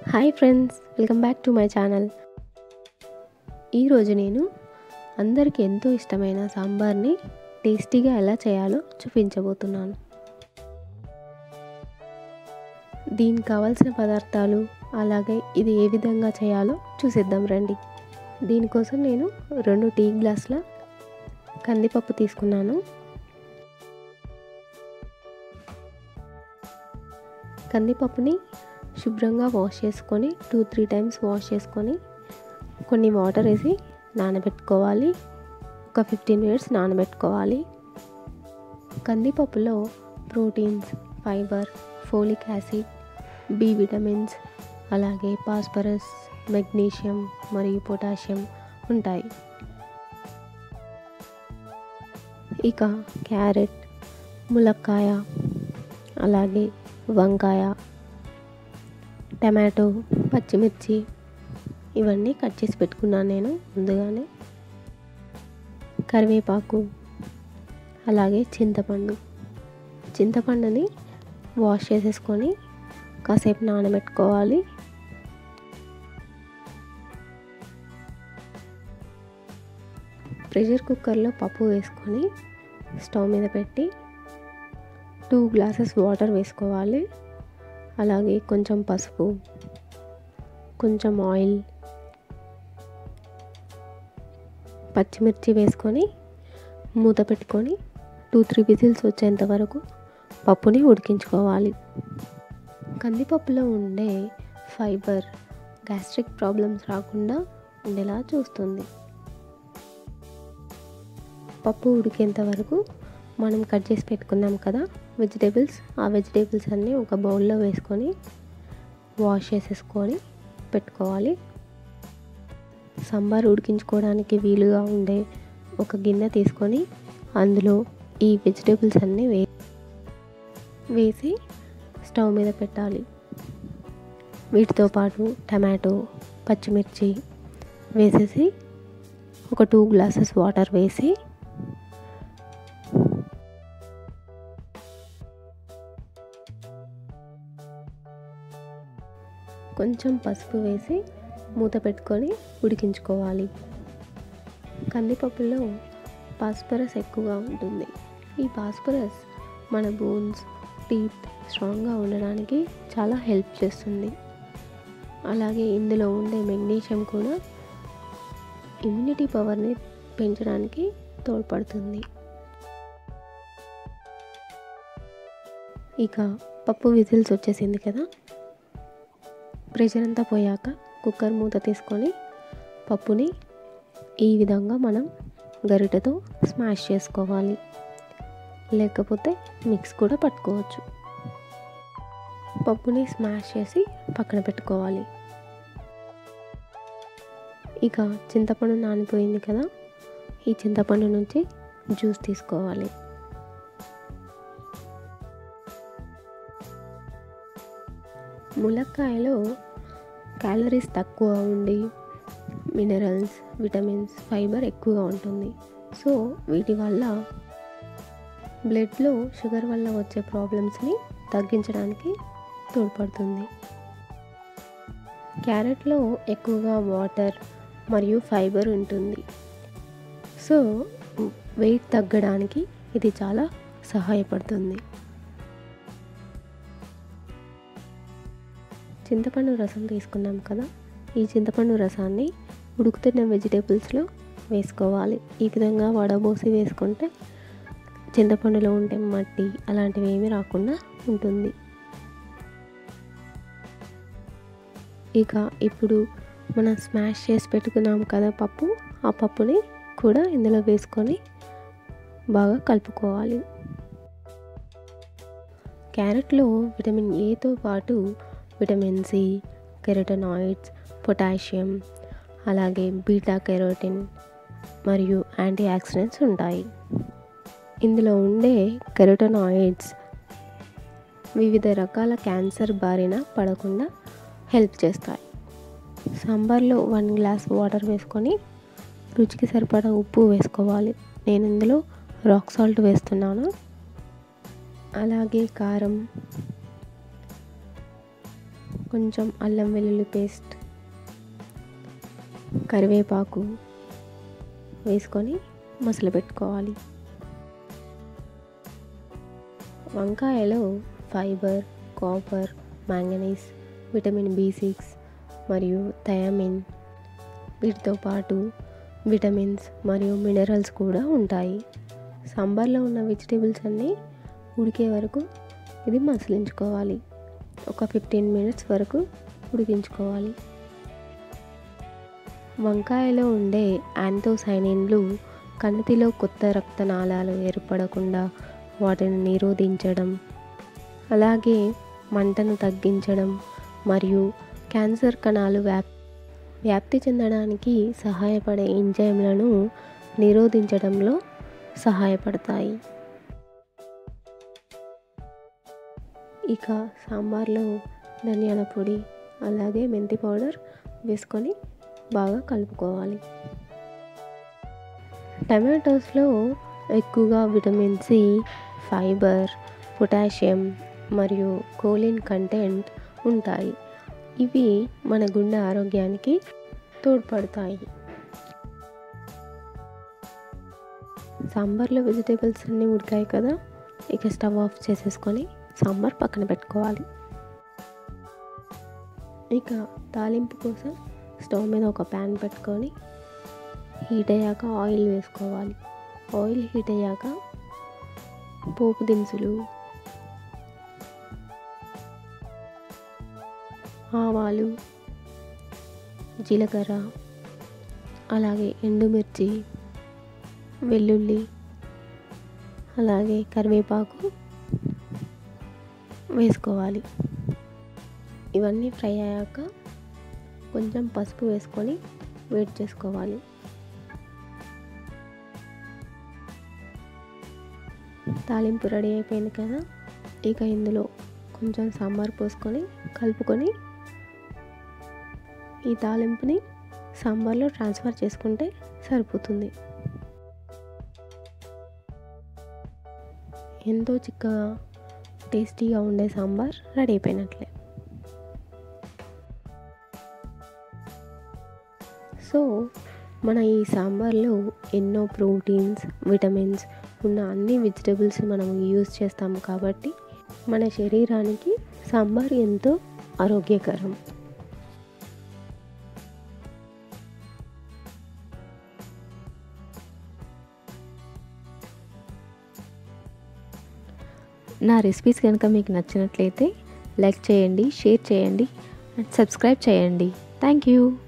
hi friends welcome back to my channel ఈరోజు నేను అందరికీ ఎంతో ఇష్టమైన సాంబార్ని టేస్టీగా ఎలా చేయాలో చూపించబోతున్నాను దీనికి కావాల్సిన పదార్థాలు అలాగే ఇది ఏ విధంగా చేయాలో చూసేద్దాం రండి దీనికోసం నేను రెండు టీ గ్లాసుల కందిపప్పు తీసుకున్నాను కందిపప్పుని శుభ్రంగా వాష్ చేసుకొని టూ త్రీ టైమ్స్ వాష్ చేసుకొని కొన్ని వాటర్ వేసి నానబెట్టుకోవాలి ఒక ఫిఫ్టీన్ మినిట్స్ నానబెట్టుకోవాలి కందిపప్పులో proteins fibre folic acid B vitamins అలాగే పాస్పరస్ మెగ్నీషియం మరియు పొటాషియం ఉంటాయి ఇక క్యారెట్ ములక్కాయ అలాగే వంకాయ టమాటో పచ్చిమిర్చి ఇవన్నీ కట్ చేసి పెట్టుకున్నాను నేను ముందుగానే కరివేపాకు అలాగే చింతపండు చింతపండుని వాష్ చేసేసుకొని కాసేపు నానబెట్టుకోవాలి ప్రెషర్ కుక్కర్లో పప్పు వేసుకొని స్టవ్ మీద పెట్టి టూ గ్లాసెస్ వాటర్ వేసుకోవాలి అలాగే కొంచెం పసుపు కొంచెం ఆయిల్ పచ్చిమిర్చి వేసుకొని మూత పెట్టుకొని టూ త్రీ విజిల్స్ వచ్చేంత వరకు పప్పుని ఉడికించుకోవాలి కందిపప్పులో ఉండే ఫైబర్ గ్యాస్ట్రిక్ ప్రాబ్లమ్స్ రాకుండా ఉండేలా చూస్తుంది పప్పు ఉడికేంత వరకు మనం కట్ చేసి పెట్టుకున్నాం కదా వెజిటేబుల్స్ ఆ వెజిటేబుల్స్ అన్నీ ఒక బౌల్లో వేసుకొని వాష్ చేసేసుకొని పెట్టుకోవాలి సాంబార్ ఉడికించుకోవడానికి వీలుగా ఉండే ఒక గిన్నె తీసుకొని అందులో ఈ వెజిటేబుల్స్ అన్నీ వే వేసి స్టవ్ మీద పెట్టాలి వీటితో పాటు టమాటో పచ్చిమిర్చి వేసేసి ఒక టూ గ్లాసెస్ వాటర్ వేసి కొంచెం పసుపు వేసి మూత పెట్టుకొని ఉడికించుకోవాలి కందిపప్పులో పాస్పరస్ ఎక్కువగా ఉంటుంది ఈ పాస్పరస్ మన బోన్స్ టీత్ స్ట్రాంగ్గా ఉండడానికి చాలా హెల్ప్ చేస్తుంది అలాగే ఇందులో ఉండే మెగ్నీషియం కూడా ఇమ్యూనిటీ పవర్ని పెంచడానికి తోడ్పడుతుంది ఇక పప్పు విజిల్స్ వచ్చేసింది కదా ప్రెషర్ అంతా పోయాక కుక్కర్ మూత తీసుకొని పప్పుని ఈ విధంగా మనం గరిటెతో స్మాష్ చేసుకోవాలి లేకపోతే మిక్స్ కూడా పట్టుకోవచ్చు పప్పుని స్మాష్ చేసి పక్కన పెట్టుకోవాలి ఇక చింతపండు నానిపోయింది కదా ఈ చింతపండు నుంచి జ్యూస్ తీసుకోవాలి ములక్కాయలో క్యాలరీస్ తక్కువ ఉండి మినరల్స్ విటమిన్స్ ఫైబర్ ఎక్కువగా ఉంటుంది సో వీటి వల్ల బ్లడ్లో షుగర్ వల్ల వచ్చే ప్రాబ్లమ్స్ని తగ్గించడానికి తోడ్పడుతుంది క్యారెట్లో ఎక్కువగా వాటర్ మరియు ఫైబర్ ఉంటుంది సో వెయిట్ తగ్గడానికి ఇది చాలా సహాయపడుతుంది చింతపండు రసం తీసుకున్నాం కదా ఈ చింతపండు రసాన్ని ఉడుకుతున్న వెజిటేబుల్స్లో వేసుకోవాలి ఈ విధంగా వడబోసి వేసుకుంటే చింతపండులో ఉంటే మట్టి అలాంటివి ఏమీ రాకుండా ఉంటుంది ఇక ఇప్పుడు మనం స్మాష్ చేసి పెట్టుకున్నాం కదా పప్పు ఆ పప్పుని కూడా ఇందులో వేసుకొని బాగా కలుపుకోవాలి క్యారెట్లో విటమిన్ ఏతో పాటు విటమిన్ సి కెరటనాయిడ్స్ పొటాషియం అలాగే బీటా కెరోటిన్ మరియు యాంటీ ఆక్సిడెంట్స్ ఉంటాయి ఇందులో ఉండే కెరటనాయిడ్స్ వివిధ రకాల క్యాన్సర్ బారిన పడకుండా హెల్ప్ చేస్తాయి సాంబార్లో వన్ గ్లాస్ వాటర్ వేసుకొని రుచికి సరిపడా ఉప్పు వేసుకోవాలి నేను ఇందులో రాక్ సాల్ట్ వేస్తున్నాను అలాగే కారం కొంచెం అల్లం వెల్లుల్లి పేస్ట్ కరివేపాకు వేసుకొని మసలు పెట్టుకోవాలి వంకాయలో fibre copper manganese vitamin B six మరియు థయామిన్ వీటితో పాటు విటమిన్స్ మరియు మినరల్స్ కూడా ఉంటాయి సాంబార్లో ఉన్న వెజిటేబుల్స్ అన్నీ ఉడికే వరకు ఇది మసలించుకోవాలి ఒక ఫిఫ్టీన్ మినిట్స్ వరకు ఉడికించుకోవాలి వంకాయలో ఉండే యాంథోసైనిన్లు కణితిలో కొత్త రక్తనాళాలు ఏర్పడకుండా వాటిని నిరోధించడం అలాగే మంటను తగ్గించడం మరియు క్యాన్సర్ కణాలు వ్యాప్ వ్యాప్తి చెందడానికి సహాయపడే ఎంజైమ్లను నిరోధించడంలో సహాయపడతాయి ఇక సాంబార్లో ధనియాల పొడి అలాగే మెంతి పౌడర్ వేసుకొని బాగా కలుపుకోవాలి టమాటోస్లో ఎక్కువగా విటమిన్ సి ఫైబర్ పొటాషియం మరియు కోలిన్ కంటెంట్ ఉంటాయి ఇవి మన గుండె ఆరోగ్యానికి తోడ్పడతాయి సాంబార్లో వెజిటేబుల్స్ అన్నీ ఉడికాయి కదా ఇక స్టవ్ ఆఫ్ చేసేసుకొని సాంబార్ పక్కన పెట్టుకోవాలి ఇక తాలింపు కోసం స్టవ్ మీద ఒక ప్యాన్ పెట్టుకొని హీట్ అయ్యాక ఆయిల్ వేసుకోవాలి ఆయిల్ హీట్ అయ్యాక పోపు దినుసులు ఆవాలు జీలకర్ర అలాగే ఎండుమిర్చి వెల్లుల్లి అలాగే కరివేపాకు వేసుకోవాలి ఇవన్నీ ఫ్రై అయ్యాక కొంచెం పసుపు వేసుకొని వేడి చేసుకోవాలి తాలింపు రెడీ అయిపోయింది కదా ఇక ఇందులో కొంచెం సాంబార్ పోసుకొని కలుపుకొని ఈ తాలింపుని సాంబార్లో ట్రాన్స్ఫర్ చేసుకుంటే సరిపోతుంది ఎంతో చిక్కగా టేస్టీగా ఉండే సాంబార్ రెడీ అయిపోయినట్లే సో మన ఈ సాంబార్లో ఎన్నో ప్రోటీన్స్ విటమిన్స్ ఉన్న అన్ని వెజిటబుల్స్ మనం యూజ్ చేస్తాం కాబట్టి మన శరీరానికి సాంబార్ ఎంతో ఆరోగ్యకరం నా రెసిపీస్ కనుక మీకు నచ్చినట్లయితే లైక్ చేయండి షేర్ చేయండి అండ్ సబ్స్క్రైబ్ చేయండి థ్యాంక్ యూ